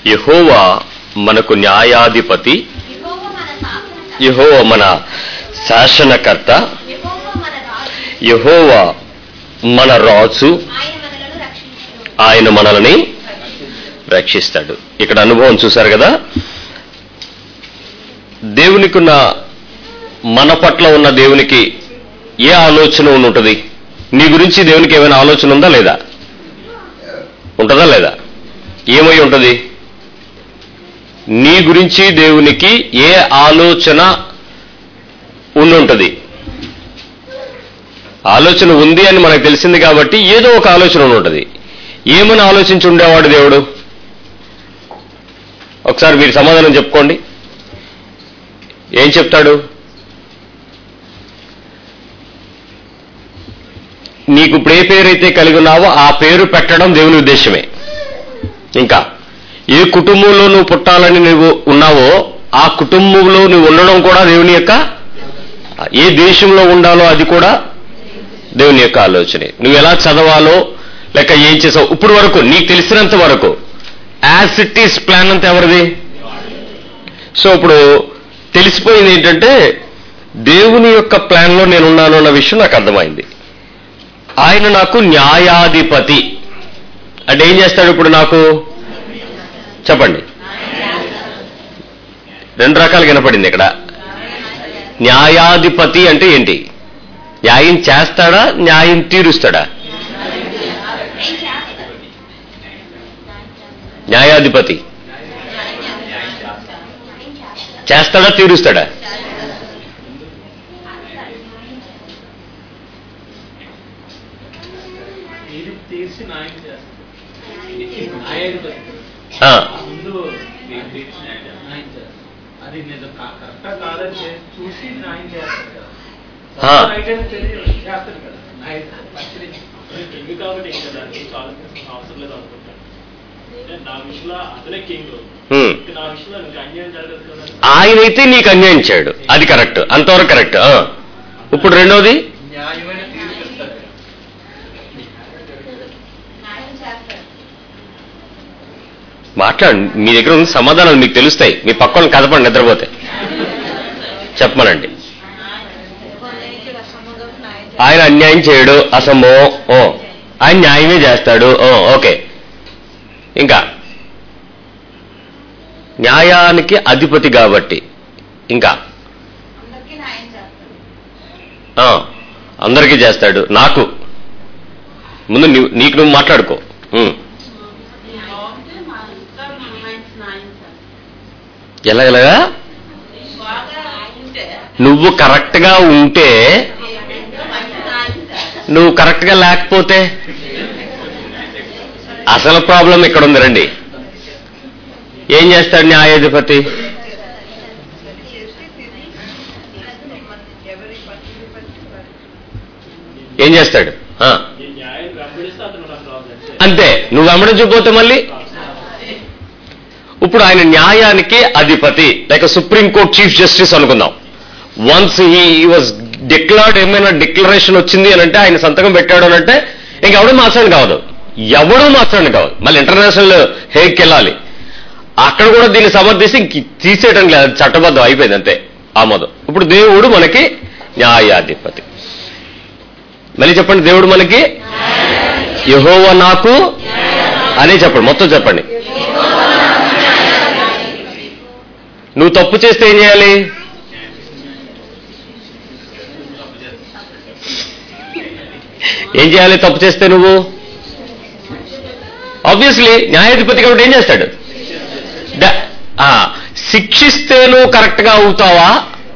యహోవా మనకు న్యాయాధిపతి యెహోవా మన శాసనకర్త యహోవా మన శాసనకర్త యెహోవా మన రాజు యహోవా మన రాజు ఆయన మనలను రక్షించును ఆయన మనల్ని రక్షిస్తాడు ఇక్కడ అనుభవం చూశారు కదా దేవునికున్న మన పట్ల ఉన్న దేవునికి ఏ ఆలోచన ఉండి ఉంటుంది నీ గురించి దేవునికి ఏమైనా ఆలోచన ఉందా లేదా ఉంటుందా లేదా ఏమై ఉంటుంది నీ గురించి దేవునికి ఏ ఆలోచన ఉండి ఉంటుంది ఆలోచన ఉంది అని మనకు తెలిసింది కాబట్టి ఏదో ఒక ఆలోచన ఉండి ఉంటుంది ఏమని ఆలోచించి ఉండేవాడు దేవుడు ఒకసారి మీరు సమాధానం చెప్పుకోండి ఏం చెప్తాడు నీకు ఇప్పుడు ఏ పేరైతే కలిగి ఉన్నావో ఆ పేరు పెట్టడం దేవుని ఉద్దేశమే ఇంకా ఏ కుటుంబంలో నువ్వు పుట్టాలని నువ్వు ఉన్నావో ఆ కుటుంబంలో నువ్వు ఉండడం కూడా దేవుని యొక్క ఏ దేశంలో ఉండాలో అది కూడా దేవుని యొక్క ఆలోచనే నువ్వు ఎలా చదవాలో లేక ఏం చేసావు ఇప్పుడు వరకు నీకు తెలిసినంత వరకు యాజ్ ఇట్ ఈస్ ప్లాన్ అంతా ఎవరిది సో ఇప్పుడు తెలిసిపోయింది ఏంటంటే దేవుని యొక్క ప్లాన్లో నేను ఉన్నాను అన్న విషయం నాకు అర్థమైంది ఆయన నాకు న్యాయాధిపతి అంటే ఏం చేస్తాడు ఇప్పుడు నాకు చెప్పండి రెండు రకాలు వినపడింది ఇక్కడ న్యాయాధిపతి అంటే ఏంటి న్యాయం చేస్తాడా న్యాయం తీరుస్తాడా న్యాయాధిపతి చేస్తాడా తీరుస్తాడా ఇది తీర్చి న్యాయం చేస్తాడు న్యాయాధిపతి ఆ, ముందు దీన్ని తీర్చి న్యాయం చేస్తాడు అది నేను కరెక్టా కాదని చే- చూసి న్యాయం చేస్తాడు కదా ఆ. రైట్ అని తెలియదు చేస్తాడు కదా న్యాయం పరిశీలించి కింగ్ కాబట్టి ఇంకా దానికి ఆలోచించాల్సిన అవసరం లేదు అనుకుంటాను అంటే నా విషయంలో అతనే కింగ్ హ్మ్. నా విషయంలో ఇంకా అన్యాయం జరగదు కదా ఆయనైతే నీకు అన్యాయం చేయడు అది కరెక్ట్ అంతవరకు కరెక్ట్ ఆ. ఇప్పుడు రెండోది న్యాయమైన తీర్పు ఇస్తాడు న్యాయం చేస్తాడు మాట్లాడు మీ దగ్గర ఉన్న సమాధానాలు మీకు తెలుస్తాయి మీ పక్కన కదపండి నిద్రపోతే చెప్పమనండి ఆయన అన్యాయం చేయడు అసంభవం ఓ ఆయన న్యాయమే చేస్తాడు ఓ ఓకే ఇంకా న్యాయానికి అధిపతి కాబట్టి ఇంకా అందరికీ న్యాయం చేస్తాడు ఆ, అందరికీ చేస్తాడు నాకు ముందు నీవు- నీకు నువ్వు మాట్లాడుకో ఉం. ఎలా ఎలాగా నువ్వు కరెక్ట్ గా ఉంటే నువ్వు కరెక్ట్ గా లేకపోతే అసలు ప్రాబ్లం ఇక్కడ ఉంది రండి ఏం చేస్తాడు న్యాయాధిపతి ఏం చేస్తాడు ఆ, ఈ న్యాయం వెంబడిస్తే అతను నాకు రాదు అంతే అంతే నువ్వు వెంబడించకపోతే మళ్ళీ ఇప్పుడు ఆయన న్యాయానికి అధిపతి like supreme court chief justice అనుకుందాం వన్స్ హీ వాజ్ డిక్లర్డ్ ఏమైనా డిక్లరేషన్ వచ్చింది అని అంటే ఆయన సంతకం పెట్టాడు అని అంటే ఇంకెవడూ మార్చండి కావదు ఎవడూ మార్చండి కావదు మళ్ళీ ఇంటర్నేషనల్ హేగ్కి వెళ్ళాలి అక్కడ కూడా దీన్ని సమర్థిస్తే ఇంక తీసేయడం లేదు అది చట్టబద్ధం అయిపోయింది అంతే ఆమోదం ఇప్పుడు దేవుడు మనకి న్యాయాధిపతి మళ్ళీ చెప్పండి దేవుడు మనకి యహోవ నాకు అనే చెప్పండి మొత్తం చెప్పండి నువ్వు తప్పు చేస్తే ఏం చేయాలి ఏం చేయాలి తప్పు చేస్తే నువ్వు ఆబ్వియస్లీ న్యాయాధిపతి కాబట్టి ఏం చేస్తాడు ద- ఆ, శిక్షిస్తే నువ్వు కరెక్ట్గా అవుతావా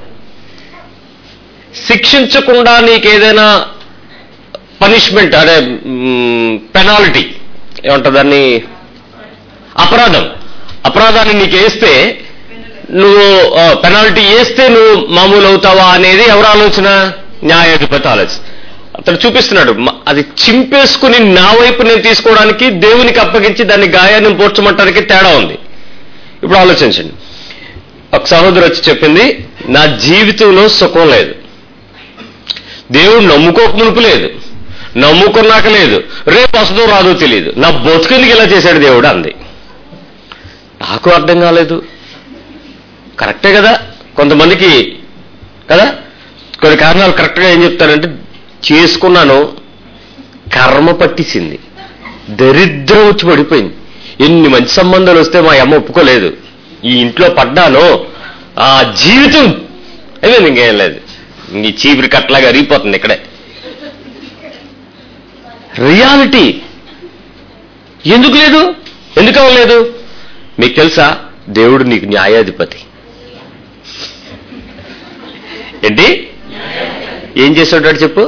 శిక్షించకుండా నీకేదైనా పనిష్మెంట్ అదే పెనాల్టీ ఏమంటారు దాన్ని అపరాధం అపరాధాన్ని నీకు వేస్తే నువ్వు పెనాల్టీ వేస్తే నువ్వు మామూలు అవుతావా అనేది ఎవరు ఆలోచన న్యాయాధిపతి ఆలోచన అతడు చూపిస్తున్నాడు మ- అది చింపేసుకుని నా వైపు నేను తీసుకోవడానికి దేవునికి అప్పగించి దాన్ని గాయాన్ని పోడ్చమంటానికి తేడా ఉంది ఇప్పుడు ఆలోచించండి ఒక సహోదరు వచ్చి చెప్పింది నా జీవితంలో సుఖం లేదు దేవుడు నమ్ముకోక మునుపు లేదు నమ్ముకున్నాక లేదు రేపు వస్తుందో రాదో తెలియదు నా బతుకెందుకు ఇలా చేశాడు దేవుడు అంది నాకు అర్థం కాలేదు కరెక్టే కదా కొంతమందికి కదా కొన్ని కారణాలు కరెక్ట్గా ఏం చెప్తానంటే చేసుకున్నాను కర్మ పట్టిసింది దరిద్రం వచ్చి పడిపోయింది ఎన్ని మంచి సంబంధాలు వస్తే మా అమ్మ ఒప్పుకోలేదు ఈ ఇంట్లో పడ్డాను ఆ జీవితం అయిపోయింది ఇంకేం లేదు ఈ చీపిరి కట్టలాగా అరిగిపోతుంది ఇక్కడే రియాలిటీ ఎందుకు లేదు ఎందుకు అవ్వలేదు మీకు తెలుసా దేవుడు నీకు న్యాయాధిపతి ఏంటి ఏం చేస్తుంటాడు చెప్పు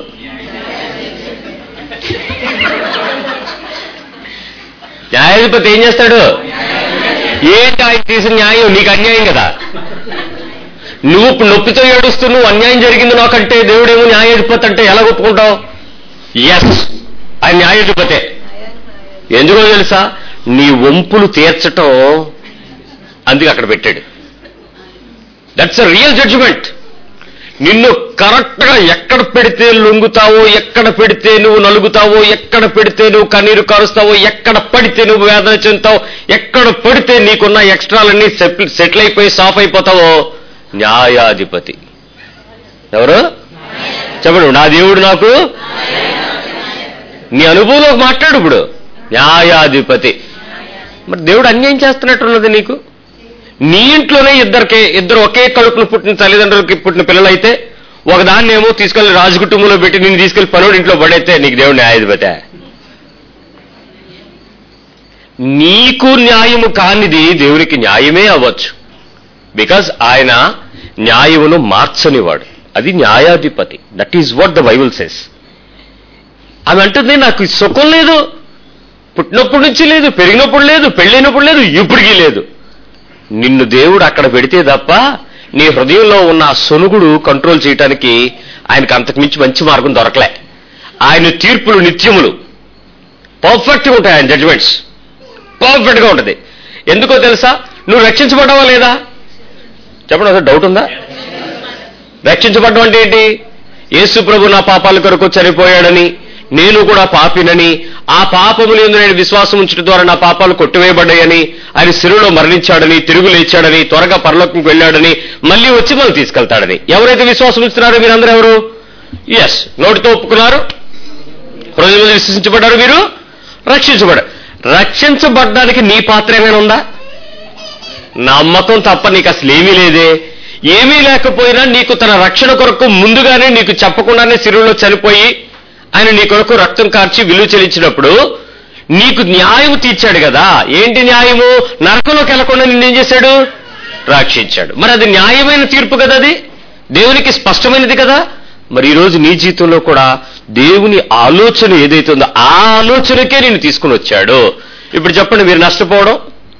న్యాయాధిపతి ఏం చేస్తాడు ఏంటి ఆయన తీసిన న్యాయం నీకు అన్యాయం కదా నువ్వు ఇప్పుడు నొప్పితో ఏడుస్తూ నువ్వు అన్యాయం జరిగింది నాకంటే దేవుడేమో న్యాయాధిపతి అంటే ఎలా ఒప్పుకుంటావు ఎస్ ఆయన న్యాయాధిపతే ఎందుకో తెలుసా నీ వంపులు తీర్చటం అందుకే అక్కడ పెట్టాడు దట్స్ అ రియల్ జడ్జిమెంట్ నిన్ను కరెక్ట్ గా ఎక్కడ పెడితే లొంగుతావో ఎక్కడ పెడితే నువ్వు నలుగుతావో ఎక్కడ పెడితే నువ్వు కన్నీరు కారుస్తావో ఎక్కడ పడితే నువ్వు వేదన చెందుతావు ఎక్కడ పడితే నీకున్న ఎక్స్ట్రాలన్నీ సెటిల్ అయిపోయి సాఫ్ అయిపోతావో న్యాయాధిపతి ఎవరు చెప్పండి నా దేవుడు నాకు నీ అనుభవంలో మాట్లాడు ఇప్పుడు న్యాయాధిపతి మరి దేవుడు అన్యాయం చేస్తున్నట్టున్నది నీకు నీ ఇంట్లోనే ఇద్దరికి ఇద్దరు ఒకే కడుపును పుట్టిన తల్లిదండ్రులకి పుట్టిన పిల్లలైతే ఒకదాన్నేమో తీసుకెళ్లి రాజు కుటుంబంలో పెట్టి నేను తీసుకెళ్లి పనుడు ఇంట్లో పడైతే నీకు దేవుడు న్యాయాధిపతి నీకు న్యాయము కానిది దేవునికి న్యాయమే అవ్వచ్చు బికాజ్ ఆయన న్యాయమును మార్చనివాడు అది న్యాయాధిపతి that is what the Bible says ఆమె అంటుంది నాకు సుఖం లేదు పుట్టినప్పటి నుంచి లేదు పెరిగినప్పుడు లేదు పెళ్ళైనప్పుడు లేదు ఇప్పటికీ లేదు నిన్ను దేవుడు అక్కడ పెడితే తప్ప నీ హృదయంలో ఉన్న ఆ సొనుగుడు కంట్రోల్ చేయటానికి ఆయనకు అంతకుమించి మంచి మార్గం దొరకలే ఆయన తీర్పులు నిత్యములు పర్ఫెక్ట్గా ఉంటాయి ఆయన జడ్జిమెంట్స్ పర్ఫెక్ట్గా ఉంటుంది ఎందుకో తెలుసా నువ్వు రక్షించబడ్డావా లేదా చెప్పండి అసలు డౌట్ ఉందా రక్షించబడ్డం అంటే ఏంటి యేసు ప్రభు నా పాపాల కొరకు చనిపోయాడని నేను కూడా పాపినని ఆ పాపములు ఎందు నేను విశ్వాసం ఉంచడం ద్వారా నా పాపాలు కొట్టివేయబడ్డాయని ఆయన శిరులో మరణించాడని తిరుగు లేచాడని త్వరగా పరలోకంకి వెళ్ళాడని మళ్ళీ వచ్చి మనం తీసుకెళ్తాడని ఎవరైతే విశ్వాసం ఉంచుతున్నారో మీరందరూ ఎవరు ఎస్ నోటితో ఒప్పుకున్నారు హృదయంలో విశ్వసించబడ్డారు మీరు రక్షించబడ్డారు రక్షించబడ్డానికి నీ పాత్ర ఏమైనా ఉందా నమ్మకం తప్ప నీకు అసలు ఏమీ లేదే ఏమీ లేకపోయినా నీకు తన రక్షణ కొరకు ముందుగానే నీకు చెప్పకుండానే శిరువులో చనిపోయి ఆయన నీ కొరకు రక్తం కార్చి విలువ చెల్లించినప్పుడు నీకు న్యాయం తీర్చాడు కదా ఏంటి న్యాయము నరకంలోకి వెళ్లకుండా నిన్నేం చేశాడు రక్షించాడు మరి అది న్యాయమైన తీర్పు కదా అది దేవునికి స్పష్టమైనది కదా మరి ఈరోజు నీ జీవితంలో కూడా దేవుని ఆలోచన ఏదైతే ఉందో ఆ ఆలోచనకే నేను తీసుకుని వచ్చాడు ఇప్పుడు చెప్పండి మీరు నష్టపోవడం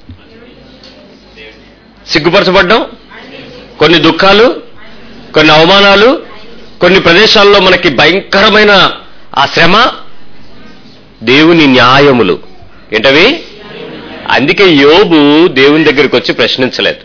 సిగ్గుపరచబడ్డం కొన్ని దుఃఖాలు కొన్ని అవమానాలు కొన్ని ప్రదేశాల్లో మనకి భయంకరమైన ఆ శ్రమ దేవుని న్యాయములు ఏంటవి అందుకే యోబు దేవుని దగ్గరికి వచ్చి ప్రశ్నించలేదు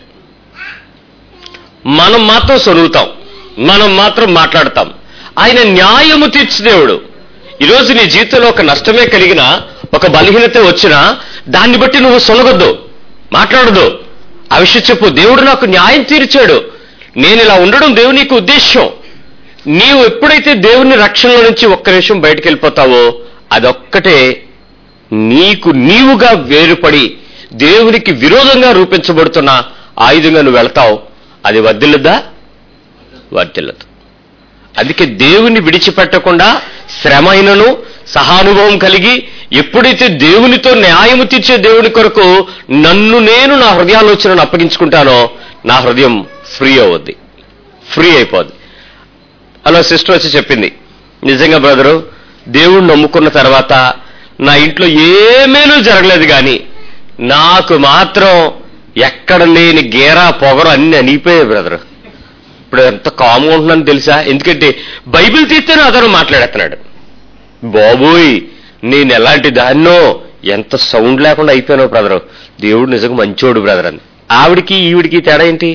మనం మాత్రం సొరుగుతాం మనం మాత్రం మాట్లాడతాం ఆయన న్యాయము తీర్చు దేవుడు ఈరోజు నీ జీవితంలో ఒక నష్టమే కలిగినా ఒక బలహీనత వచ్చినా దాన్ని బట్టి నువ్వు సొలగొద్దు మాట్లాడదు ఆ విషయం చెప్పు దేవుడు నాకు న్యాయం తీర్చాడు నేను ఇలా ఉండడం దేవుని యొక్క ఉద్దేశం నీవు ఎప్పుడైతే దేవుని రక్షణలో నుంచి ఒక్క నిమిషం బయటకు వెళ్ళిపోతావో అదొక్కటే నీకు నీవుగా వేరుపడి దేవునికి విరోధంగా రూపించబడుతున్న ఆయుధంగా నువ్వు వెళ్తావు అది వర్దిల్లదా వర్దిల్లదు అందుకే దేవుని విడిచిపెట్టకుండా శ్రమైనను సహానుభవం కలిగి ఎప్పుడైతే దేవునితో న్యాయము తీర్చే దేవుని కొరకు నన్ను నేను నా హృదయాలోచనను అప్పగించుకుంటానో నా హృదయం ఫ్రీ అవుద్ది ఫ్రీ అయిపోద్ది అలా సిస్టర్ వచ్చి చెప్పింది నిజంగా బ్రదరు దేవుణ్ణి నమ్ముకున్న తర్వాత నా ఇంట్లో ఏమేనూ జరగలేదు కానీ నాకు మాత్రం ఎక్కడ లేని గేరా పొగరు అన్ని అనిగిపోయాయి బ్రదర్ ఇప్పుడు ఎంత కామ్గా ఉంటున్నాను తెలుసా ఎందుకంటే బైబిల్ తీస్తేనే అతను మాట్లాడేస్తున్నాడు బాబోయ్ నేను ఎలాంటి దాన్నో ఎంత సౌండ్ లేకుండా అయిపోయానో బ్రదర్ దేవుడు నిజంగా మంచోడు బ్రదర్ అని ఆవిడికి ఈవిడికి తేడా ఏంటి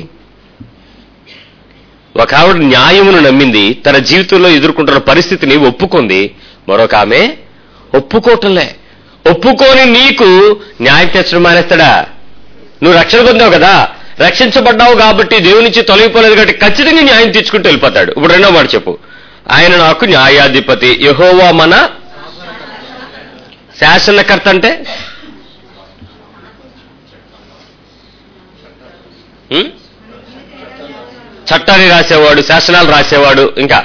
ఒక ఆవిడ న్యాయమును నమ్మింది తన జీవితంలో ఎదుర్కొంటున్న పరిస్థితిని ఒప్పుకుంది మరొక ఆమె ఒప్పుకోవటంలే ఒప్పుకొని నీకు న్యాయం తెచ్చడం మానేస్తాడా నువ్వు రక్షణ పొందావు కదా రక్షించబడ్డావు కాబట్టి దేవుని నుంచి తొలగిపోలేదు కాబట్టి ఖచ్చితంగా న్యాయం తెచ్చుకుంటూ వెళ్ళిపోతాడు ఇప్పుడు రెండో మాట చెప్పు ఆయన నాకు న్యాయాధిపతి యహోవా మన శాసనకర్త అంటే ఉం? చట్టాన్ని రాసేవాడు శాసనాలు రాసేవాడు ఇంకా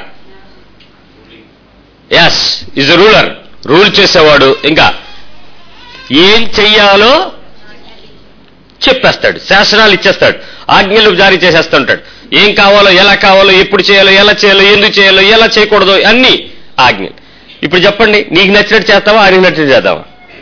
ఎస్ ఇస్ రూలర్ రూల్ చేసేవాడు ఇంకా ఏం చెయ్యాలో చెప్పేస్తాడు శాసనాలు ఇచ్చేస్తాడు ఆజ్ఞలు జారీ చేసేస్తుంటాడు ఏం కావాలో ఎలా కావాలో ఎప్పుడు చేయాలో ఎలా చేయాలో ఎందుకు చేయాలో ఎలా చేయకూడదు అన్ని ఆజ్ఞలు ఇప్పుడు చెప్పండి నీకు నచ్చినట్టు చేస్తావా ఆయనకి నచ్చినట్టు చేద్దామా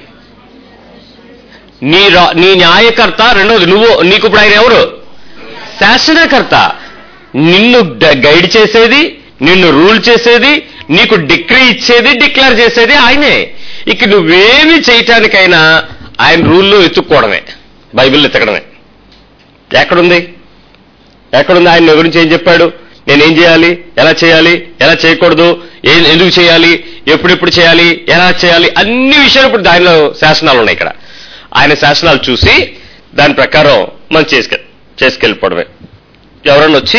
నీ రా- నీ న్యాయకర్త రెండవది నువ్వు నీకు ఇప్పుడు ఆయన ఎవరు శాసనకర్త నిన్ను డ- గైడ్ చేసేది నిన్ను రూల్ చేసేది నీకు డిగ్రీ ఇచ్చేది డిక్లేర్ చేసేది ఆయనే ఇక నువ్వేమి చేయటానికైనా ఆయన రూల్లో ఎత్తుక్కోవడమే బైబిల్ ఎత్తకడమే ఎక్కడుంది ఎక్కడుంది ఆయన నీ గురించి ఏం చెప్పాడు నేనేం చేయాలి ఎలా చేయాలి ఎలా చేయకూడదు ఏం ఎందుకు చేయాలి ఎప్పుడెప్పుడు చేయాలి ఎలా చేయాలి అన్ని విషయాలు ఇప్పుడు దానిలో శాసనాలు ఉన్నాయి ఇక్కడ ఆయన శాసనాలు చూసి దాని ప్రకారం మనం చేసుకె చేసుకెళ్ళిపోవడమే ఎవరన్నా వచ్చి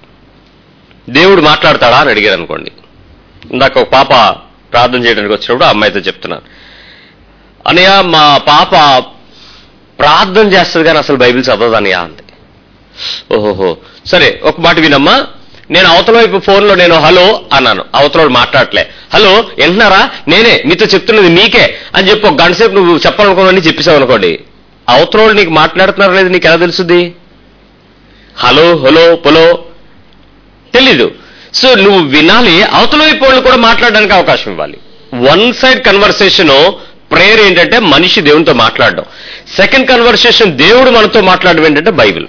దేవుడు మాట్లాడతాడా అని అడిగారు అనుకోండి ఇందాక ఒక పాప ప్రార్థన చేయడానికి వచ్చినప్పుడు ఆ అమ్మాయితో చెప్తున్నాను అనయ్య మా పాప ప్రార్థన చేస్తుంది కానీ అసలు బైబిల్ చదవదు అనయ్య అంది ఓహోహో సరే ఒక మాట వినమ్మా నేను అవతల వైపు ఫోన్లో నేను హలో అన్నాను అవతల మాట్లాడలే హలో వింటున్నారా నేనే మీతో చెప్తున్నది నీకే అని చెప్పి ఒక గంట సేపు నువ్వు చెప్పాలనుకోనని చెప్పేసావు అనుకోండి అవతల నీకు మాట్లాడుతున్నారా లేదు నీకు ఎలా తెలుసుద్ది హలో హలో పొలో తెలీదు సో నువ్వు వినాలి అవతల వైపు వాళ్ళు కూడా మాట్లాడడానికి అవకాశం ఇవ్వాలి వన్ సైడ్ కన్వర్సేషన్ ప్రేయర్ ఏంటంటే మనిషి దేవునితో మాట్లాడడం సెకండ్ కన్వర్సేషన్ దేవుడు మనతో మాట్లాడడం ఏంటంటే బైబిల్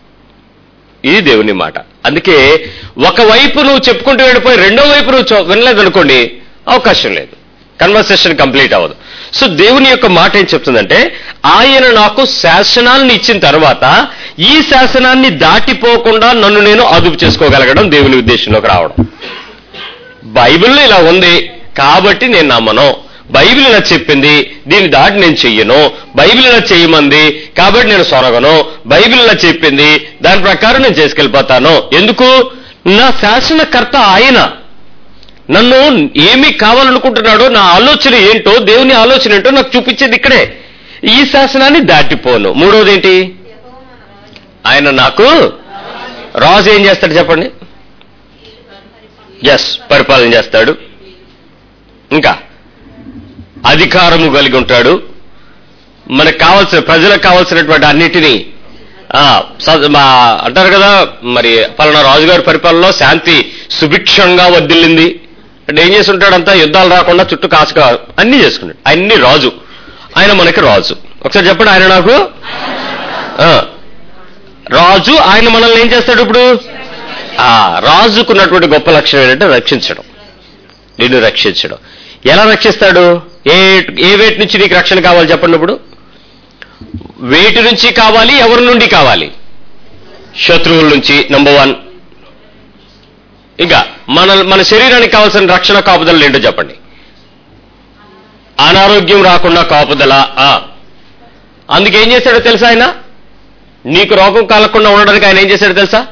ఇది దేవుని మాట అందుకే ఒకవైపు నువ్వు చెప్పుకుంటూ వెళ్ళిపోయి రెండో వైపు నువ్వు చూ- వినలేదనుకోండి అవకాశం లేదు కన్వర్సేషన్ కంప్లీట్ అవ్వదు సో దేవుని యొక్క మాట ఏం చెప్తుందంటే ఆయన నాకు శాసనాలను ఇచ్చిన తర్వాత ఈ శాసనాన్ని దాటిపోకుండా నన్ను నేను అదుపు చేసుకోగలగడం దేవుని ఉద్దేశంలోకి రావడం బైబిల్లో ఇలా ఉంది కాబట్టి నేను నమ్మను బైబిల్ ఇలా చెప్పింది దీన్ని దాటి నేను చెయ్యను బైబిల్ ఇలా చేయమంది కాబట్టి నేను సొరగను బైబిల్ ఇలా చెప్పింది దాని ప్రకారం నేను చేసుకెళ్ళిపోతాను ఎందుకు నా శాసనకర్త ఆయన నన్ను ఏమి కావాలనుకుంటున్నాడో నా ఆలోచన ఏంటో దేవుని ఆలోచన ఏంటో నాకు చూపించేది ఇక్కడే ఈ శాసనాన్ని దాటిపోను మూడోది ఏంటి ఆయన నాకు రాజు ఏం చేస్తాడు చెప్పండి ఎస్ పరిపాలన చేస్తాడు ఇంకా అధికారము కలిగి ఉంటాడు మనకు కావాల్సిన ప్రజలకు కావాల్సినటువంటి అన్నిటినీ ఆ, స- మా అంటారు కదా మరి పలానా రాజుగారి పరిపాలనలో శాంతి సుభిక్షంగా వదిలింది అంటే ఏం చేసి ఉంటాడంతా యుద్ధాలు రాకుండా చుట్టూ కాసుగా అన్ని చేసుకున్నాడు అన్ని రాజు ఆయన మనకి రాజు ఒకసారి చెప్పండి ఆయన నాకు ఆ, రాజు ఆయన మనల్ని ఏం చేస్తాడు ఇప్పుడు ఆ రాజుకున్నటువంటి గొప్ప లక్షణం ఏంటంటే రక్షించడం నిన్ను రక్షించడం ఎలా రక్షిస్తాడు ఏ ఏ వేటి నుంచి నీకు రక్షణ కావాలి చెప్పండి ఇప్పుడు వేటి నుంచి కావాలి ఎవరి నుండి కావాలి శత్రువుల నుంచి నంబర్ వన్ ఇంకా మన మన శరీరానికి కావాల్సిన రక్షణ కాపుదల ఏంటో చెప్పండి అనారోగ్యం రాకుండా కాపుదల ఆ. అందుకేం చేశాడో తెలుసా ఆయన నీకు రోగం కలగకుండా ఉండడానికి ఆయన ఏం చేశాడో తెలుసా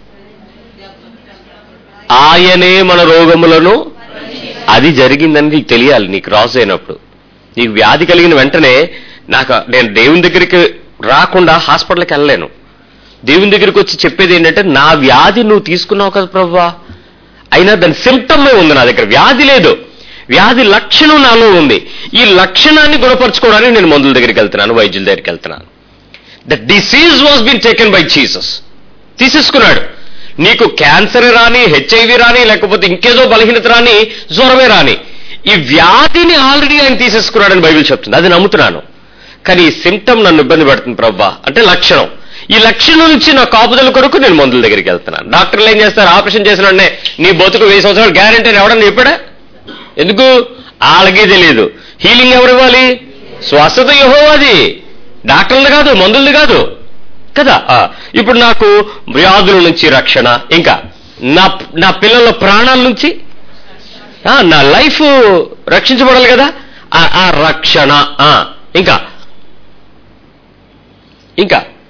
ఆయనే మన రోగములను అది జరిగిందని నీకు తెలియాలి నీకు రాసు అయినప్పుడు నీకు వ్యాధి కలిగిన వెంటనే నాకు నేను దేవుని దగ్గరికి రాకుండా హాస్పిటల్కి వెళ్ళలేను దేవుని దగ్గరికి వచ్చి చెప్పేది ఏంటంటే నా వ్యాధి నువ్వు తీసుకున్నావు కదా ప్రభువా అయినా దాని సిమ్టమే ఉంది నా దగ్గర వ్యాధి లేదు వ్యాధి లక్షణం నాలో ఉంది ఈ లక్షణాన్ని గుణపరచుకోవడానికి నేను మందుల దగ్గరికి వెళ్తున్నాను వైద్యుల దగ్గరికి వెళ్తున్నాను the disease was been taken by Jesus తీసేసుకున్నాడు నీకు క్యాన్సర్ రాని హెచ్ఐవి రాని లేకపోతే ఇంకేదో బలహీనత రాని జ్వరమే రాని ఈ వ్యాధిని ఆల్రెడీ ఆయన తీసేసుకున్నాడని బైబిల్ చెప్తుంది అది నమ్ముతున్నాను కానీ ఈ సిమ్టమ్ నన్ను ఇబ్బంది పెడుతుంది ప్రవ్వా అంటే లక్షణం ఈ లక్షణం నుంచి నా కాపుదల కొరకు నేను మందుల దగ్గరికి వెళ్తున్నాను డాక్టర్లు ఏం చేస్తారు ఆపరేషన్ చేసిన వెంటనే నీ బతుకు వెయ్యి సంవత్సరాలు గ్యారంటీ అని ఎవడన్నా చెప్పాడా ఎందుకు వాళ్ళకే తెలియదు హీలింగ్ ఎవరు ఇవ్వాలి స్వస్థత యెహోవాది డాక్టర్లు కాదు మందులు కాదు కదా ఆ, ఇప్పుడు నాకు వ్యాధుల నుంచి రక్షణ ఇంకా నా నా పిల్లల ప్రాణాల నుంచి ఆ, నా లైఫ్ రక్షించబడాలి కదా ఆ- ఆ రక్షణ ఆ, ఇంకా ఇంకా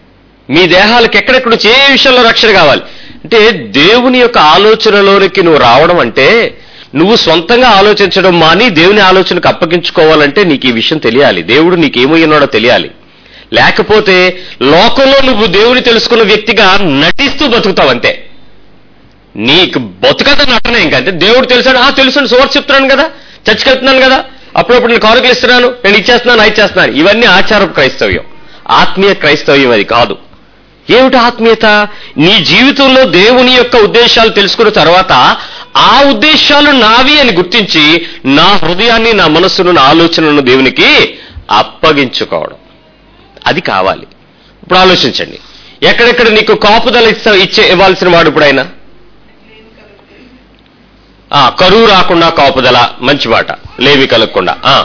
మీ దేహాలకు ఎక్కడెక్కడ నుంచి ఏ విషయంలో రక్షణ కావాలి అంటే దేవుని యొక్క ఆలోచనలోనికి నువ్వు రావడం అంటే నువ్వు సొంతంగా ఆలోచించడం మాని దేవుని ఆలోచనకు అప్పగించుకోవాలంటే నీకు ఈ విషయం తెలియాలి దేవుడు నీకేమై ఉన్నాడో తెలియాలి లేకపోతే లోకంలో నువ్వు దేవుని తెలుసుకున్న వ్యక్తిగా నటిస్తూ బతుకుతావు అంతే నీకు బతుకత నటన ఇంకంటే దేవుడు తెలుసాడు ఆ తెలుసు సువార్త చెప్తున్నాను కదా చర్చికి వెళ్తున్నాను కదా అప్పుడప్పుడు నేను కానుకలు ఇస్తున్నాను నేను ఇచ్చేస్తున్నాను అది ఇచ్చేస్తున్నాను ఇవన్నీ ఆచారపు క్రైస్తవ్యం ఆత్మీయ క్రైస్తవ్యం అది కాదు ఏమిటి ఆత్మీయత నీ జీవితంలో దేవుని యొక్క ఉద్దేశాలు తెలుసుకున్న తర్వాత ఆ ఉద్దేశాలు నావి అని గుర్తించి నా హృదయాన్ని నా మనస్సును నా ఆలోచనలను దేవునికి అప్పగించుకోవడం అది కావాలి ఇప్పుడు ఆలోచించండి ఎక్కడెక్కడ నీకు కాపుదల ఇస్త- ఇచ్చే ఇవ్వాల్సిన వాడు ఇప్పుడైనా ఆ, కరువు రాకుండా కాపుదల మంచి మాట లేవి కలగకుండా ఆ.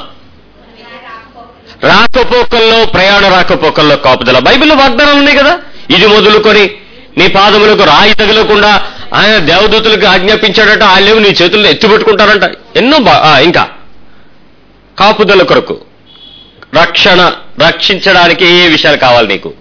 రాకపోకల్లో ప్రయాణ రాకపోకల్లో కాపుదల బైబిల్లో వాగ్దానాలు ఉన్నాయి కదా ఇది మొదలుకొని నీ పాదములకు రాయి తగలకుండా ఆయన దేవదూతులకు ఆజ్ఞాపించాడట వాళ్ళేమో నీ చేతుల్లో ఎత్తిపెట్టుకుంటారంట ఎన్నో బా- ఆ, ఇంకా కాపుదల కొరకు రక్షణ రక్షించడానికి ఏ విషయాలు కావాలి నీకు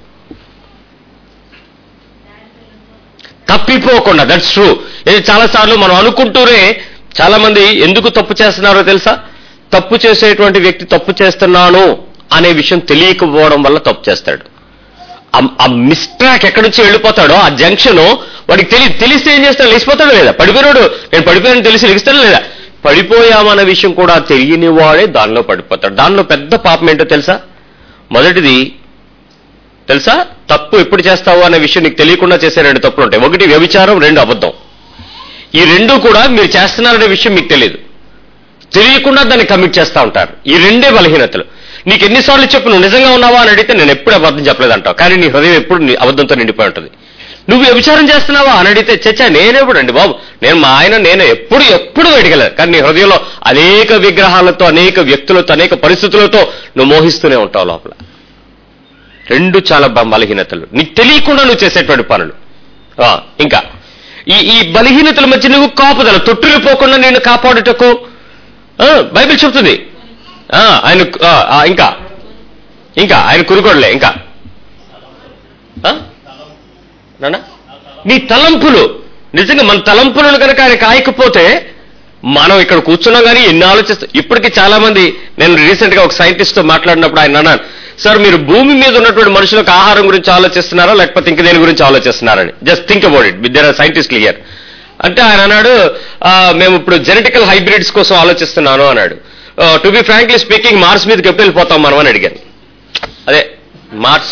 తప్పిపోకుండా దట్స్ ట్రూ ఇది చాలాసార్లు మనం అనుకుంటూనే చాలా మంది ఎందుకు తప్పు చేస్తున్నారో తెలుసా తప్పు చేసేటువంటి వ్యక్తి తప్పు చేస్తున్నాను అనే విషయం తెలియకపోవడం వల్ల తప్పు చేస్తాడు ఆ- ఆ మిస్ట్రాక్ ఎక్కడి నుంచి వెళ్ళిపోతాడో ఆ జంక్షన్ వాడికి తెలియ తెలిస్తే ఏం చేస్తాడు లేచిపోతాడు లేదా పడిపోయాడు నేను పడిపోయాను తెలిసి లెగిస్తాడు లేదా పడిపోయామన్న విషయం కూడా తెలియని వాడే దానిలో పడిపోతాడు దానిలో పెద్ద పాపం ఏంటో తెలుసా మొదటిది తెలుసా తప్పు ఎప్పుడు చేస్తావు అనే విషయం నీకు తెలియకుండా చేసే రెండు తప్పులు ఉంటాయి ఒకటి వ్యభిచారం రెండు అబద్ధం ఈ రెండు కూడా మీరు చేస్తున్నారనే విషయం మీకు తెలియదు తెలియకుండా దాన్ని కమిట్ చేస్తూ ఉంటారు ఈ రెండే బలహీనతలు నీకు ఎన్నిసార్లు చెప్పు నువ్వు నిజంగా ఉన్నావా అని అడిగితే నేను ఎప్పుడు అబద్ధం చెప్పలేదంటావు కానీ నీ హృదయం ఎప్పుడు నీ అబద్ధంతో నిండిపోయి ఉంటుంది నువ్వు వ్యభిచారం చేస్తున్నావా అని అడిగితే చచ్చా నేనెప్పుడు అండి బాబు నేను మా ఆయన నేను ఎప్పుడు ఎప్పుడు అడగలేదు కానీ నీ హృదయంలో అనేక విగ్రహాలతో అనేక వ్యక్తులతో అనేక పరిస్థితులతో నువ్వు మోహిస్తూనే ఉంటావు లోపల రెండు చాలా బ- బలహీనతలు నీకు తెలియకుండా నువ్వు చేసేటువంటి పనులు ఆ, ఇంకా ఈ ఈ బలహీనతల మధ్య నువ్వు కాపుదల తొట్టులు పోకుండా నేను కాపాడుటకు ఆ, బైబిల్ చెప్తుంది ఆ, ఆయన ఆ, ఆ, ఇంకా ఇంకా ఆయన కురుకోడలే ఇంకా ఆ? నాన్నా? నీ తలంపులు నిజంగా మన తలంపులను కనుక ఆయన కాయకపోతే మనం ఇక్కడ కూర్చున్నాం కానీ ఎన్ని ఆలోచిస్తాం ఇప్పటికీ చాలా మంది నేను రీసెంట్ గా ఒక సైంటిస్ట్ తో మాట్లాడినప్పుడు ఆయన అన్నాను సార్ మీరు భూమి మీద ఉన్నటువంటి మనుషులకు ఆహారం గురించి ఆలోచిస్తున్నారా లేకపోతే ఇంక దేని గురించి ఆలోచిస్తున్నారని just think about it with their scientist clear అంటే ఆయన అన్నాడు "ఆ, మేము ఇప్పుడు జెనెటికల్ హైబ్రిడ్స్ కోసం ఆలోచిస్తున్నాను అన్నాడు to be frankly speaking Mars మీదకి ఎప్పుడు వెళ్ళిపోతాం మనం అని అడిగాను అదే మార్స్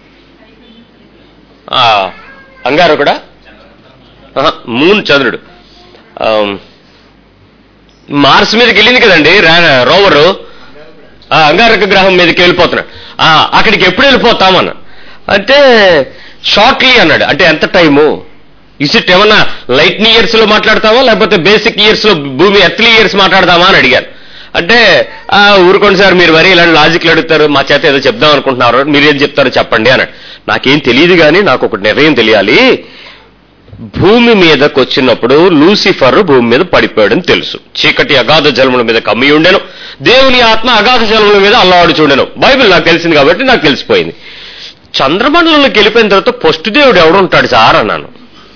ఆ, అంగారు కూడా మూన్ చంద్రుడు ఆమ్, మార్స్ మీదకి వెళ్ళింది కదండి రా- రోవరు ఆ, అంగారక గ్రహం మీదకి వెళ్ళిపోతున్నాడు ఆ, అక్కడికి ఎప్పుడు వెళ్తామన్న అంటే షార్ట్లీ అన్నాడు అంటే ఎంత టైము ఇస్ ఇట్ ఏమన్నా లైట్ ఇయర్స్ లో మాట్లాడతావా లేకపోతే బేసిక్ ఇయర్స్ లో భూమి ఎర్త్లీ ఇయర్స్ మాట్లాడదామా అని అడిగాను అంటే ఆ, ఊరుకోండి సార్ మీరు వరి ఇలాంటి లాజిక్లు అడుగుతారు మా చేత ఏదో చెప్దాం అనుకుంటున్నారు మీరేం చెప్తారో చెప్పండి అన్నాడు నాకేం తెలియదు కానీ నాకు ఒక నిర్ణయం తెలియాలి భూమి మీదకి వచ్చినప్పుడు లూసిఫర్ భూమి మీద పడిపోయాడని తెలుసు చీకటి అగాధ జలముల మీద కమ్మి ఉండెను దేవుని ఆత్మ అగాధ జలముల మీద అల్లవాడు చూడెను బైబిల్ నాకు తెలిసింది కాబట్టి నాకు తెలిసిపోయింది చంద్రమండలంలోకి వెళ్ళిపోయిన తర్వాత పొష్టి దేవుడు ఎవడు ఉంటాడు సార్ అన్నాను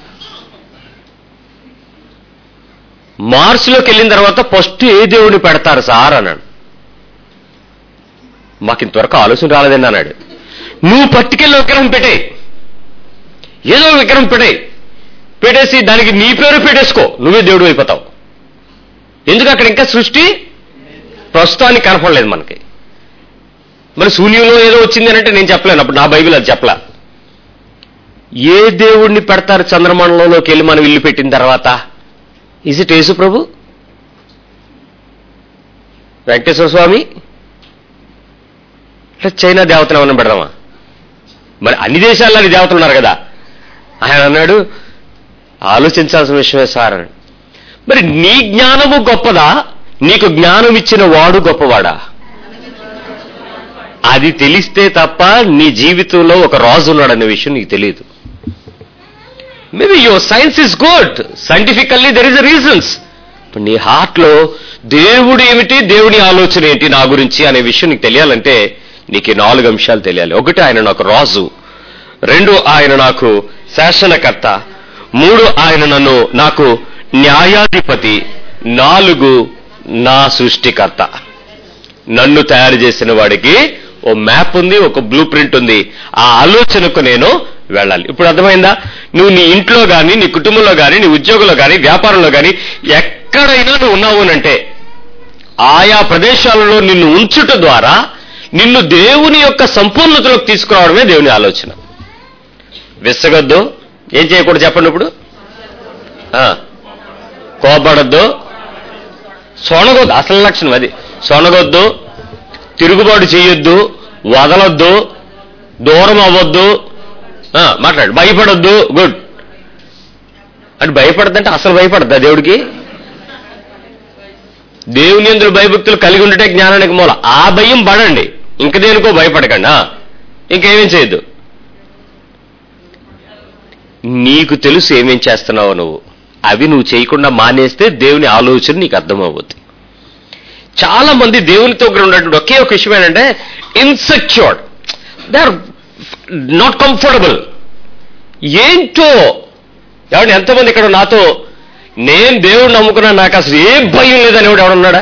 మార్స్లోకి వెళ్ళిన తర్వాత ఫస్ట్ ఏ దేవుడిని పెడతారు సార్ అన్నాడు మాకు ఇంతవరకు ఆలోచన రాలేదండి అన్నాడు నువ్వు పట్టుకెళ్ళి విగ్రహం పెట్టే ఏదో విగ్రహం పెట్టే పెట్టేసి దానికి నీ పేరు పెట్టేసుకో నువ్వే దేవుడు అయిపోతావు ఎందుకు అక్కడ ఇంకా సృష్టి ప్రస్తుతానికి కనపడలేదు మనకి మరి శూన్యంలో ఏదో వచ్చింది అని అంటే నేను చెప్పలేను అప్పుడు నా బైబిల్ అది చెప్పలా ఏ దేవుడిని పెడతారు చంద్రమండలంలోకి వెళ్ళి మనం ఇల్లు పెట్టిన తర్వాత ఇజ్ ఇట్ యేసు ప్రభు వెంకటేశ్వర స్వామి ఇట్లా చైనా దేవతలు ఏమన్నా పెడదామా మరి అన్ని దేశాల్లో అన్ని దేవతలు ఉన్నారు కదా ఆయన అన్నాడు ఆలోచించాల్సిన విషయమే సార్ అని మరి నీ జ్ఞానము గొప్పదా నీకు జ్ఞానం ఇచ్చిన వాడు గొప్పవాడా అది తెలిస్తే తప్ప నీ జీవితంలో ఒక రాజు ఉన్నాడనే విషయం నీకు తెలియదు maybe your science is good scientifically there is a reasons ఇప్పుడు నీ హార్ట్లో దేవుడు ఏమిటి దేవుని ఆలోచన ఏంటి నా గురించి అనే విషయం నీకు తెలియాలంటే నీకు ఈ నాలుగు అంశాలు తెలియాలి ఒకటి ఆయన నాకు రాజు రెండు ఆయన నాకు శాసనకర్త మూడు ఆయన నన్ను నాకు న్యాయాధిపతి నాలుగు నా సృష్టికర్త నన్ను తయారు చేసిన వాడికి ఓ మ్యాప్ ఉంది ఒక బ్లూ ప్రింట్ ఉంది ఆ ఆలోచనకు నేను వెళ్ళాలి ఇప్పుడు అర్థమైందా నువ్వు నీ ఇంట్లో కానీ నీ కుటుంబంలో కానీ నీ ఉద్యోగంలో కానీ వ్యాపారంలో కానీ ఎక్కడైనా నువ్వు ఉన్నావు అంటే ఆయా ప్రదేశాలలో నిన్ను ఉంచుట ద్వారా నిన్ను దేవుని యొక్క సంపూర్ణతలోకి తీసుకురావడమే దేవుని ఆలోచన విసగొద్దు ఏం చేయకూడదు చెప్పండి ఇప్పుడు ఆ, కోపడద్దు సొనగొద్దు అసలు లక్షణం అది సొనగొద్దు తిరుగుబాటు చేయొద్దు వదలొద్దు దూరం అవ్వద్దు ఆ, మాట్లాడు భయపడొద్దు గుడ్ అంటే భయపడద్దంటే అసలు భయపడద్దా దేవుడికి దేవుని ఎందుకు భయభక్తులు కలిగి ఉండటే జ్ఞానానికి మూల ఆ భయం పడండి ఇంక దేనికో భయపడకండి ఆ, ఇంకేమేం చేయొద్దు నీకు తెలుసు ఏమేం చేస్తున్నావో నువ్వు అవి నువ్వు చేయకుండా మానేస్తే దేవుని ఆలోచన నీకు అర్థమవుద్ది చాలా మంది దేవునితో కూడా ఉన్నటువంటి ఒకే ఒక విషయం ఏంటంటే insecured they are not comfortable ఏంటో ఎవడు ఎంతమంది ఇక్కడ నాతో నేను దేవుడు నమ్ముకున్నా నాకు అసలు ఏం భయం లేదని ఎవడు ఎవడున్నాడా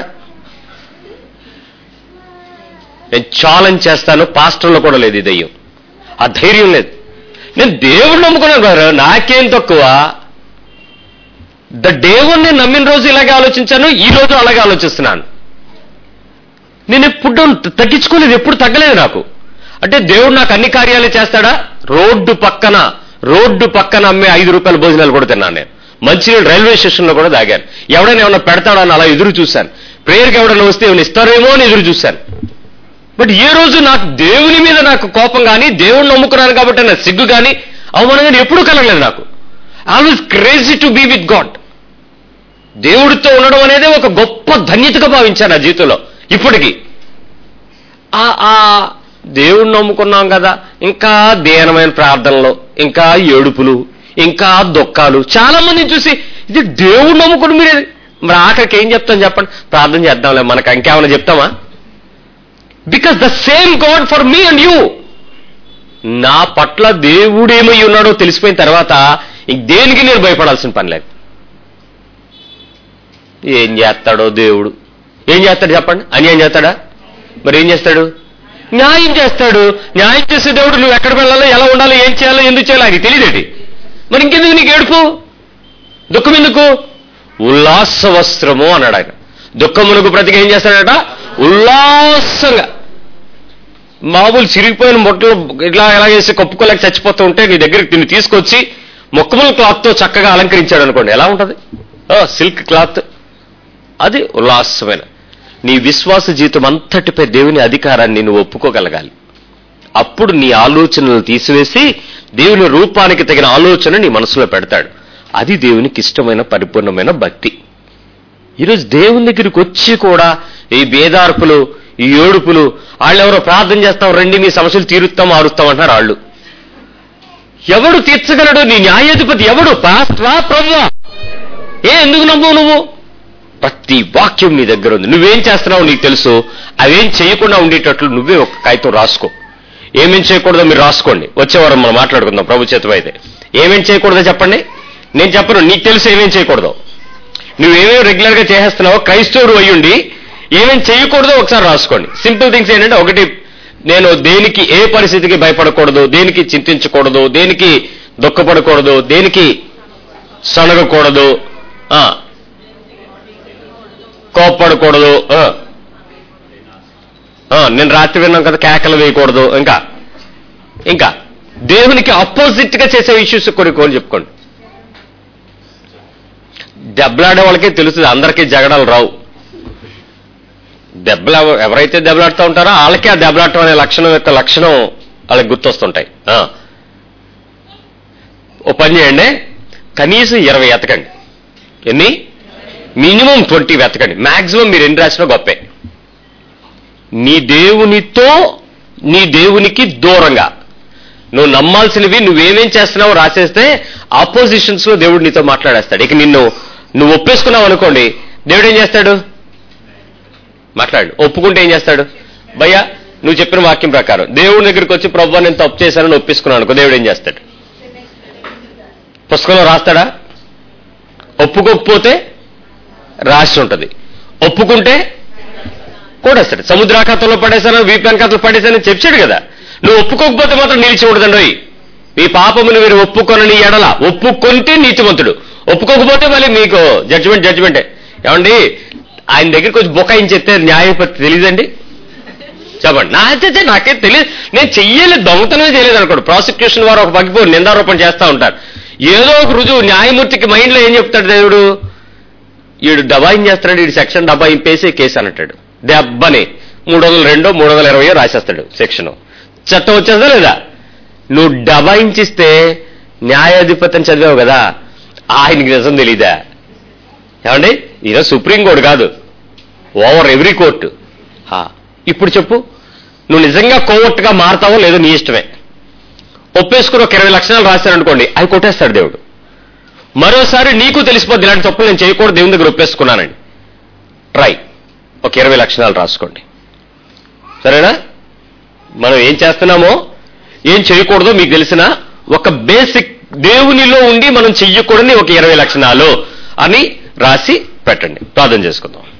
నేను ఛాలెంజ్ చేస్తాను పాస్టర్లో కూడా లేదు ఈ దయ్యం ఆ ధైర్యం లేదు నేను దేవుడు నమ్ముకున్నాను బ్రదర్ నాకేం తక్కువ ద దేవుణ్ణి నమ్మిన రోజు ఇలాగే ఆలోచించాను ఈ రోజు అలాగే ఆలోచిస్తున్నాను నేను ఎప్పుడు తగ్గించుకోలేదు ఎప్పుడు తగ్గలేదు నాకు అంటే దేవుడు నాకు అన్ని కార్యాలు చేస్తాడా రోడ్డు పక్కన రోడ్డు పక్కన అమ్మే ఐదు రూపాయల భోజనాలు కూడా తిన్నాను నేను మంచినీళ్ళు రైల్వే స్టేషన్లో కూడా తాగాను ఎవడైనా ఏమన్నా పెడతాడని అలా ఎదురు చూశాను ప్రేయర్కి ఎవడైనా వస్తే ఏమైనా ఇస్తారేమో అని ఎదురు చూశాను బట్ ఏ రోజు నాకు దేవుని మీద నాకు కోపం కానీ దేవుణ్ణి నమ్ముకున్నాను కాబట్టి నా సిగ్గు కానీ అవమానం కానీ ఎప్పుడూ కలగలేదు నాకు always crazy to be with God దేవుడితో ఉండడం అనేది ఒక గొప్ప ధన్యతగా భావించాను నా జీవితంలో ఇప్పటికీ ఆ ఆ దేవుణ్ణి నమ్ముకున్నాం కదా ఇంకా దీనమైన ప్రార్థనలు ఇంకా ఏడుపులు ఇంకా దుఃఖాలు చాలా మందిని చూసి ఇది దేవుడు నమ్ముకుని మీరు మరి ఆఖరికి ఏం చెప్తాం చెప్పండి ప్రార్థన చేద్దాంలే మనకు ఇంకేమైనా చెప్తామా because the same God for me and you నా పట్ల దేవుడేమై ఉన్నాడో తెలిసిపోయిన తర్వాత ఇంక దేనికి నేను భయపడాల్సిన పని లేదు ఏం చేస్తాడో దేవుడు ఏం చేస్తాడు చెప్పండి అన్యాయం చేస్తాడా మరి ఏం చేస్తాడు న్యాయం చేస్తాడు న్యాయం చేసే దేవుడు నువ్వు ఎక్కడ వెళ్ళాలో ఎలా ఉండాలో ఏం చేయాలో ఎందుకు చేయాలో అది తెలియదేటి మరి ఇంకెందుకు నీకు ఏడుపు దుఃఖం ఎందుకు ఉల్లాస వస్త్రము అన్నాడు ఆయన దుఃఖమునకు ప్రతిగా ఏం చేస్తాడట ఉల్లాసంగా మామూలు చిరిగిపోయిన మొట్టలు ఇట్లా ఎలా చేసి కప్పుకోలేక చచ్చిపోతూ ఉంటే నీ దగ్గరికి దీన్ని తీసుకొచ్చి మొక్కముల క్లాత్తో చక్కగా అలంకరించాడు అనుకోండి ఎలా ఉంటుంది సిల్క్ క్లాత్ అది ఉల్లాసమైన నీ విశ్వాస జీవితం అంతటిపై దేవుని అధికారాన్ని నువ్వు ఒప్పుకోగలగాలి అప్పుడు నీ ఆలోచనలు తీసివేసి దేవుని రూపానికి తగిన ఆలోచన నీ మనసులో పెడతాడు అది దేవునికి ఇష్టమైన పరిపూర్ణమైన భక్తి ఈరోజు దేవుని దగ్గరికి వచ్చి కూడా ఈ బేదార్పులు ఈ ఏడుపులు వాళ్ళెవరో ప్రార్థన చేస్తాం రండి నీ సమస్యలు తీరుస్తాం ఆరుస్తాం అంటారు వాళ్ళు ఎవడు తీర్చగలడు నీ న్యాయాధిపతి ఎవడు పాస్ట్రా ప్రభువా ఏ ఎందుకు నమ్మవు నువ్వు ప్రతి వాక్యం నీ దగ్గర ఉంది నువ్వేం చేస్తున్నావో నీకు తెలుసు అవేం చేయకుండా ఉండేటట్లు నువ్వే ఒక కాగితం రాసుకో ఏమేం చేయకూడదో మీరు రాసుకోండి వచ్చే వారం మనం మాట్లాడుకుందాం ప్రభు చేతం అయితే ఏమేం చేయకూడదో చెప్పండి నేను చెప్పను నీకు తెలుసు ఏమేం చేయకూడదు నువ్వేమేమి రెగ్యులర్ గా చేసేస్తున్నావో క్రైస్తవుడు అయ్యుండి ఏమేం చేయకూడదో ఒకసారి రాసుకోండి సింపుల్ థింగ్స్ ఏంటంటే ఒకటి నేను దేనికి ఏ పరిస్థితికి భయపడకూడదు దేనికి చింతించకూడదు దేనికి దుఃఖపడకూడదు దేనికి సనగకూడదు ఆ, కోప్పడకూడదు ఆ. ఆ, నేను రాత్రి విన్నాం కదా కేకలు వేయకూడదు ఇంకా ఇంకా దేవునికి అపోజిట్ గా చేసే ఇష్యూస్ కొన్ని కోళ్ళు చెప్పుకోండి దెబ్బలాడే వాళ్ళకే తెలుస్తుంది అందరికీ జగడాలు రావు దెబ్బలు ఎవ- ఎవరైతే దెబ్బలాడుతూ ఉంటారో వాళ్ళకే ఆ దెబ్బలాడటం అనే లక్షణం యొక్క లక్షణం వాళ్ళకి గుర్తొస్తుంటాయి ఆ. ఓ పని చేయండి కనీసం ఇరవై ఎతకండి ఎన్ని మినిమం ట్వంటీ వెతకండి మాక్సిమం మీరు ఎన్ని రాసినా గొప్పే నీ దేవునితో నీ దేవునికి దూరంగా నువ్వు నమ్మాల్సినవి నువ్వేమేం చేస్తున్నావో రాసేస్తే ఆపోజిషన్స్ లో దేవుడు నీతో మాట్లాడేస్తాడు ఇక నిన్ను నువ్వు ఒప్పేసుకున్నావు అనుకోండి దేవుడు ఏం చేస్తాడు మాట్లాడు ఒప్పుకుంటే ఏం చేస్తాడు భయ్యా నువ్వు చెప్పిన వాక్యం ప్రకారం దేవుడి దగ్గరికి వచ్చి ప్రభు నేను తప్పు చేశానని ఒప్పించుకున్నాను అనుకో దేవుడు ఏం చేస్తాడు పుస్తకంలో రాస్తాడా ఒప్పుకోకపోతే రాసి ఉంటది ఒప్పుకుంటే కూడేస్తాడు సముద్రాఖాతంలో పడేశాను వీపాన్ఖాతంలో పడేశానని చెప్పాడు కదా నువ్వు ఒప్పుకోకపోతే మాత్రం నిలిచి ఉండదండి ఓయ్. మీ పాపమును మీరు ఒప్పుకొనని ఎడల ఒప్పుకొంటే నీతిమంతుడు ఒప్పుకోకపోతే మళ్ళీ మీకు జడ్జిమెంట్ జడ్జిమెంటే ఏమండి ఆయన దగ్గరికి వచ్చి బుకాయించేస్తే న్యాయపతి తెలియదండి చెప్పండి నా చచ్చ నాకేం తెలియదు నేను చెయ్యలేదు దొంగతనమే చేయలేదు అనుకోండి ప్రాసిక్యూషన్ వారు ఒక పగిపోయి నిందారోపణ చేస్తా ఉంటారు ఏదో ఒక రుజువు న్యాయమూర్తికి మైండ్లో ఏం చెప్తాడు దేవుడు వీడు దబాయించేస్తాడు వీడు సెక్షన్ దబాయింపేసి కేసు అంటాడు దెబ్బని మూడు వందల రెండో మూడు వందల ఇరవయో రాసేస్తాడు సెక్షన్ చట్టం వచ్చేదా లేదా నువ్వు దబాయించిస్తే న్యాయాధిపతి అని చదివావు కదా ఆయనకి నిజం తెలీదా ఏమండి ఈరోజు సుప్రీంకోర్టు కాదు ఓవర్ ఎవ్రీ కోర్టు హా. ఇప్పుడు చెప్పు నువ్వు నిజంగా కోవర్ట్గా మారతావో లేదో నీ ఇష్టమే ఒప్పేసుకుని ఒక ఇరవై లక్షణాలు రాశారనుకోండి అవి కొట్టేస్తాడు దేవుడు మరోసారి నీకు తెలిసిపోద్ది ఇలాంటి తప్పులు నేను చేయకూడదు దేవుని దగ్గర ఒప్పేసుకున్నానండి ట్రై ఒక ఇరవై లక్షణాలు రాసుకోండి సరేనా మనం ఏం చేస్తున్నామో ఏం చేయకూడదో మీకు తెలిసిన ఒక బేసిక్ దేవునిలో ఉండి మనం చెయ్యకూడని ఒక ఇరవై లక్షణాలు అని రాసి పెట్టండి ప్రార్థన చేసుకుందాం